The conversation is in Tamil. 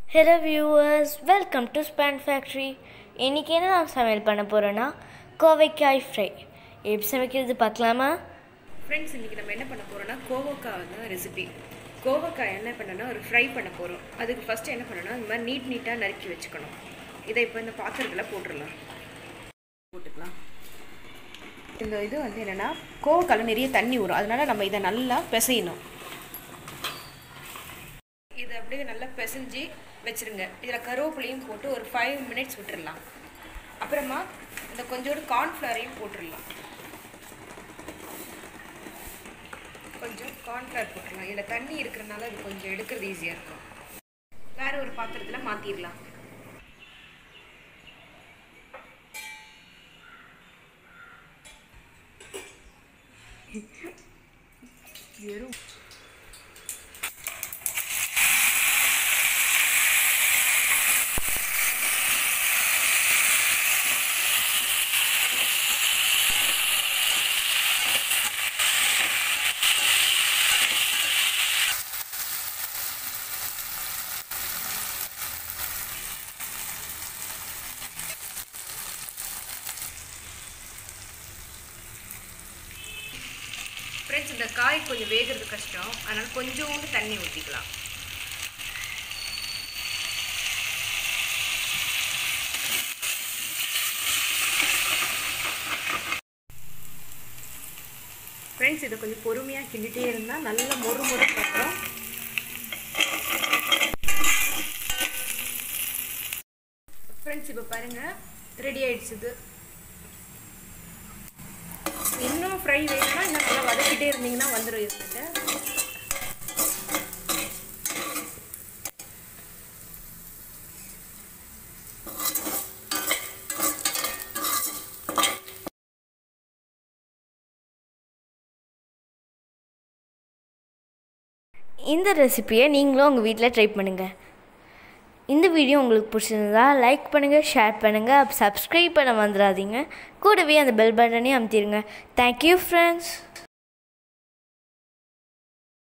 hello viewers welcome to Spain factory இன்றைக்கி என்ன நான் சமையல் பண்ண போகிறேன்னா கோவைக்காய் ஃப்ரை எப்படி சமைக்கிறது பார்க்கலாமா ஃப்ரெண்ட்ஸ் இன்றைக்கி நம்ம என்ன பண்ண போகிறோம்னா கோவக்காய் தான் ரெசிபி கோவக்காய் என்ன பண்ணோன்னா ஒரு ஃப்ரை பண்ண போகிறோம் அதுக்கு ஃபஸ்ட்டு என்ன பண்ணணும்னா இந்த மாதிரி நீட் நீட்டாக நறுக்கி வச்சுக்கணும் இதை இப்போ இந்த பாத்திரத்தில் போட்டுடலாம் போட்டுக்கலாம் இந்த இது வந்து என்னென்னா கோவக்காயில் நிறைய தண்ணி வரும் அதனால் நம்ம இதை நல்லா பிசையணும் இதை அப்படியே நல்லா பிசைஞ்சு வச்சுருங்க இதில் கருவேப்பிலையும் போட்டு ஒரு ஃபைவ் மினிட்ஸ் விட்டுடலாம் அப்புறமா இந்த கொஞ்சோண்டு கார்ன்ஃப்ளவரையும் போட்டுடலாம் கொஞ்சம் கார்ன்ஃப்ளவர் போட்டுடலாம் இதில் தண்ணி இருக்கிறனால அது கொஞ்சம் எடுக்கிறது ஈஸியாக இருக்கும் வேற ஒரு பாத்திரத்தில் மாற்றிடலாம் வெறும் ஃப்ரெண்ட்ஸ் இந்த காய் கொஞ்சம் வேகிறது கஷ்டம் அதனால் கொஞ்சோண்டு தண்ணி ஊற்றிக்கலாம் ஃப்ரெண்ட்ஸ் இதை கொஞ்சம் பொறுமையாக கிண்டிகிட்டே இருந்தால் நல்ல மொறு மொறு பக்கம் ஃப்ரெண்ட்ஸ் இப்போ பாருங்கள் ரெடி ஆயிடுச்சு இது இன்னும் ஃப்ரை வேணும்னா இன்னும் நல்லா வதக்கிட்டே இருந்தீங்கன்னா வந்துடும் இருந்துட்டு இந்த ரெசிபியை நீங்களும் உங்கள் வீட்டில் ட்ரை பண்ணுங்கள் இந்த வீடியோ உங்களுக்கு பிடிச்சிருந்தா லைக் பண்ணுங்கள் ஷேர் பண்ணுங்கள் சப்ஸ்கிரைப் பண்ண வந்துடாதீங்க கூடவே அந்த பெல் பட்டனையும் அமுத்திடுங்க தேங்க்யூ ஃப்ரெண்ட்ஸ்